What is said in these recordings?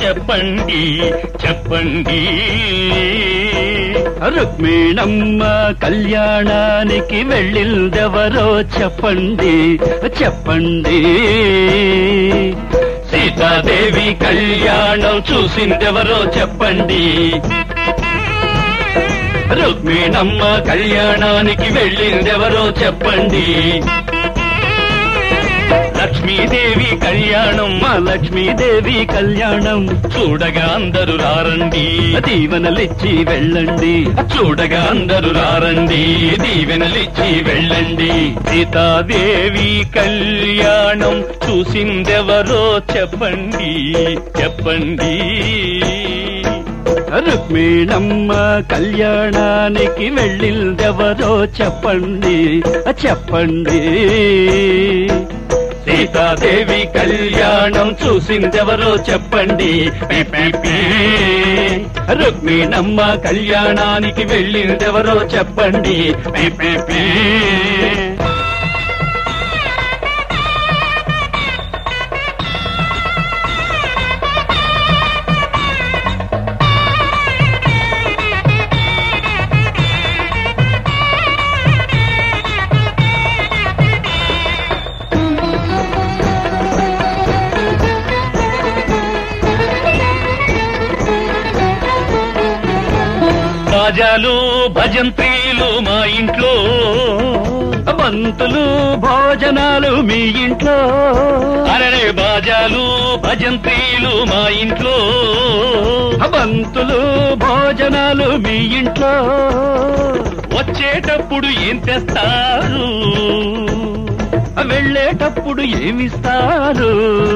చెప్పండి చెప్పండి రుక్మిణమ్మ కళ్యాణానికి వెళ్ళిందెవరో చెప్పండి చెప్పండి సీతాదేవి కళ్యాణం చూసిందెవరో చెప్పండి రుక్మిణమ్మ కళ్యాణానికి వెళ్ళిందెవరో చెప్పండి లక్ష్మీదేవి కళ్యాణం మా లక్ష్మీదేవి కళ్యాణం చూడగా అందరూ రారండి దీవెనలిచ్చి వెళ్ళండి చూడగా అందరూ రారండి దీవెనలిచ్చి వెళ్ళండి సీతాదేవి కళ్యాణం చూసిందెవరో చెప్పండి చెప్పండి రుక్మిణమ్మ కళ్యాణానికి వెళ్ళిందెవరో చెప్పండి చెప్పండి సీతాదేవి కళ్యాణం చూసిందెవరో చెప్పండి పే, పే, పే. రుక్మిణమ్మ కళ్యాణానికి వెళ్ళిందెవరో చెప్పండి పే, పే, పే. రాజాలు భజంత్రీలు మా ఇంట్లో బంతులు భోజనాలు మీ ఇంట్లో అరరే బాజాలు భజంత్రీలు మా ఇంట్లో బంతులు భోజనాలు మీ ఇంట్లో వచ్చేటప్పుడు ఏం తెస్తారు వెళ్ళేటప్పుడు ఏమిస్తారు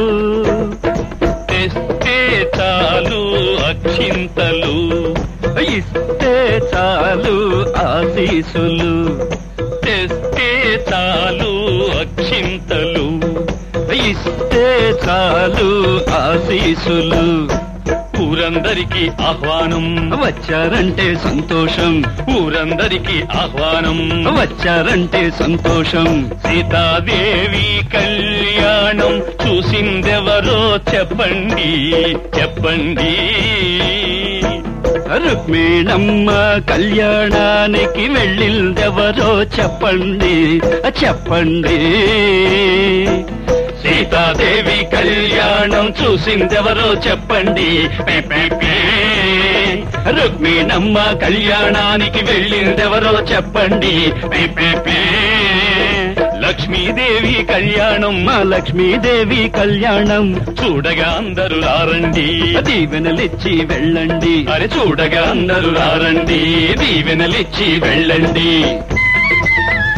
తెస్తే చాలు అక్షింతలు ఇస్తే చాలు ఆశీసులు తెస్తే చాలు అక్షింతలు ఇస్తే చాలు ఆశీసులు ఊరందరికీ ఆహ్వానం వచ్చారంటే సంతోషం ఊరందరికీ ఆహ్వానం వచ్చారంటే సంతోషం సీతాదేవి కళ్యాణం చూసిందెవరో చెప్పండి చెప్పండి రుక్మిణమ్మ కళ్యాణానికి వెళ్ళిందెవరో చెప్పండి చెప్పండి సీతాదేవి కళ్యాణం చూసిందెవరో చెప్పండి పే, పే, పే. రుక్మిణమ్మ కళ్యాణానికి వెళ్ళిందెవరో చెప్పండి పే, పే, పే. లక్ష్మీదేవి కళ్యాణం మా లక్ష్మీదేవి కళ్యాణం చూడగా అందరూ రారండి దీవెనలిచ్చి వెళ్ళండి అరే చూడగా అందరూ రారండి దీవెనలిచ్చి వెళ్ళండి